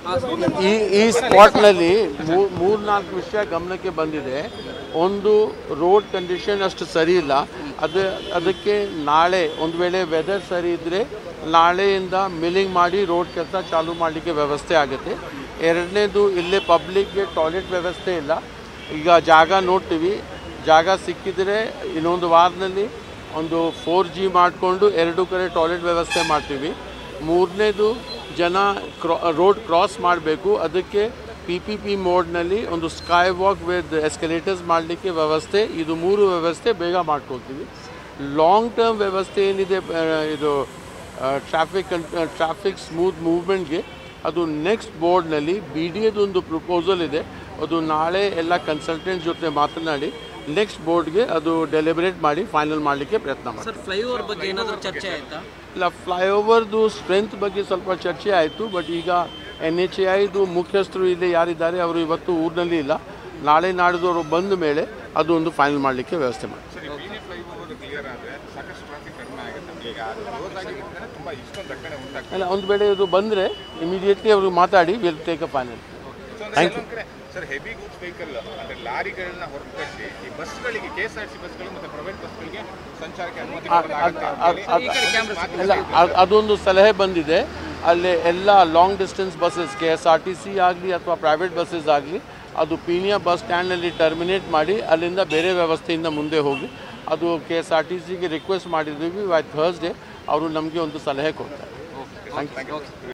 ಈ ಈ ಸ್ಪಾಟ್ನಲ್ಲಿ ಮೂರು ನಾಲ್ಕು ವಿಷಯ ಗಮನಕ್ಕೆ ಬಂದಿದೆ ಒಂದು ರೋಡ್ ಕಂಡೀಷನ್ ಅಷ್ಟು ಸರಿ ಇಲ್ಲ ಅದು ಅದಕ್ಕೆ ನಾಳೆ ಒಂದು ವೇಳೆ ವೆದರ್ ಸರಿ ಇದ್ದರೆ ನಾಳೆಯಿಂದ ಮಿಲ್ಲಿಂಗ್ ಮಾಡಿ ರೋಡ್ ಕೆಲಸ ಚಾಲೂ ಮಾಡಲಿಕ್ಕೆ ವ್ಯವಸ್ಥೆ ಆಗುತ್ತೆ ಎರಡನೇದು ಇಲ್ಲೇ ಪಬ್ಲಿಕ್ಗೆ ಟಾಯ್ಲೆಟ್ ವ್ಯವಸ್ಥೆ ಇಲ್ಲ ಈಗ ಜಾಗ ನೋಡ್ತೀವಿ ಜಾಗ ಸಿಕ್ಕಿದರೆ ಇನ್ನೊಂದು ವಾರದಲ್ಲಿ ಒಂದು ಫೋರ್ ಜಿ ಮಾಡಿಕೊಂಡು ಎರಡು ಕಡೆ ಟಾಯ್ಲೆಟ್ ವ್ಯವಸ್ಥೆ ಮಾಡ್ತೀವಿ ಮೂರನೇದು ಜನ ಕ್ರಾ ರೋಡ್ ಕ್ರಾಸ್ ಮಾಡಬೇಕು ಅದಕ್ಕೆ ಪಿ ಪಿ ಪಿ ಮೋಡ್ನಲ್ಲಿ ಒಂದು ಸ್ಕೈ ವಾಕ್ ವಿತ್ ಎಸ್ಕಲೇಟರ್ಸ್ ಮಾಡಲಿಕ್ಕೆ ವ್ಯವಸ್ಥೆ ಇದು ಮೂರು ವ್ಯವಸ್ಥೆ ಬೇಗ ಮಾಡ್ಕೊಳ್ತೀವಿ ಲಾಂಗ್ ಟರ್ಮ್ ವ್ಯವಸ್ಥೆ ಏನಿದೆ ಆ, ಇದು ಟ್ರಾಫಿಕ್ ಟ್ರಾಫಿಕ್ ಸ್ಮೂತ್ ಮೂವ್ಮೆಂಟ್ಗೆ ಅದು ನೆಕ್ಸ್ಟ್ ಬೋರ್ಡ್ನಲ್ಲಿ ಬಿ ಡಿ ಎದೊಂದು ಪ್ರಪೋಸಲ್ ಇದೆ ಅದು ನಾಳೆ ಎಲ್ಲ ಕನ್ಸಲ್ಟೆಂಟ್ ಜೊತೆ ಮಾತನಾಡಿ ನೆಕ್ಸ್ಟ್ ಬೋರ್ಡ್ಗೆ ಅದು ಡೆಲಿಬರೇಟ್ ಮಾಡಿ ಫೈನಲ್ ಮಾಡಲಿಕ್ಕೆ ಪ್ರಯತ್ನ ಮಾಡ್ತೀವಿ ಸರ್ ಫ್ಲೈಓವರ್ ಬಗ್ಗೆ ಏನಾದರೂ ಚರ್ಚೆ ಆಯ್ತಾ ಇಲ್ಲ ಫ್ಲೈಓವರ್ದು ಸ್ಟ್ರೆಂತ್ ಬಗ್ಗೆ ಸ್ವಲ್ಪ ಚರ್ಚೆ ಆಯಿತು ಬಟ್ ಈಗ ಎನ್ ಎಚ್ ಎ ಐದು ಮುಖ್ಯಸ್ಥರು ಇಲ್ಲಿ ಯಾರಿದ್ದಾರೆ ಅವರು ಇವತ್ತು ಊರಿನಲ್ಲಿ ಇಲ್ಲ ನಾಳೆ ನಾಡಿದ್ದು ಅವರು ಬಂದ ಮೇಲೆ ಅದು ಒಂದು ಫೈನಲ್ ಮಾಡಲಿಕ್ಕೆ ವ್ಯವಸ್ಥೆ ಮಾಡಿ ಸರಿ ಬೀದಿ ಫ್ಲೈಓವರ್ ಕ್ಲಿಯರ್ ಆದರೆ ಸಾಕಷ್ಟು ಟ್ರಾಫಿಕ್ ಕಡಿಮೆ ಆಗುತ್ತೆ ಈಗ ಅದು ಕ್ಲೋಸ್ ಆಗಿರೋದ್ರಿಂದ ತುಂಬ ಇಷ್ಟೊಂದು ದಟ್ಟಣೆ ಉಂಟಾಗ್ತದೆ ಅಲ್ಲ ಒಂದು ವೇಳೆ ಇದು ಬಂದರೆ ಇಮಿಡಿಯೇಟ್ಲಿ ಅವರು ಮಾತಾಡಿ will take a final so ಅಂದ್ರೆ ಕೆಲವೊಂದು ಕಡೆ ಸರ್ ಹೆವಿ ಗೂಡ್ಸ್ ವೆಹಿಕಲ್ ಅಂದರೆ ಲಾರಿಗಳನ್ನ ಹೊರತುಪಡಿಸಿ ಈ ಬಸ್ಗಳಿಗೆ ಕೆ ಎಸ್ ಆರ್ ಸಿ ಬಸ್ಗಳು ಮತ್ತು ಪ್ರೈವೇಟ್ ಬಸ್ಗಳಿಗೆ ಸಂಚಾರಕ್ಕೆ ಅನುಮತಿ ಕೊಡಲಾಗುತ್ತೆ ಅಂತ ಹೇಳಿ ಅಲ್ಲ ಅದ್- ಅದೊಂದು ಸಲಹೆ ಬಂದಿದೆ ಅಲ್ಲಿ ಎಲ್ಲ long distance buses K S R T C ಆಗಲಿ ಅಥವಾ ಪ್ರೈವೇಟ್ ಬಸ್ಸಸ್ ಆಗಲಿ ಅದು ಪೀನಿಯಾ ಬಸ್ ಸ್ಟ್ಯಾಂಡ್ನಲ್ಲಿ ಟರ್ಮಿನೇಟ್ ಮಾಡಿ ಅಲ್ಲಿಂದ ಬೇರೆ ವ್ಯವಸ್ಥೆಯಿಂದ ಮುಂದೆ ಹೋಗಿ ಅದು ಕೆ ಎಸ್ ಆರ್ ಟಿ ಸಿಗೆ ರಿಕ್ವೆಸ್ಟ್ ಮಾಡಿದ್ದೀವಿ ಬೈ ಥರ್ಸ್ಡೇ ಅವರು ನಮಗೆ ಒಂದು ಸಲಹೆ ಕೊಡ್ತಾರೆ ಥ್ಯಾಂಕ್ ಯು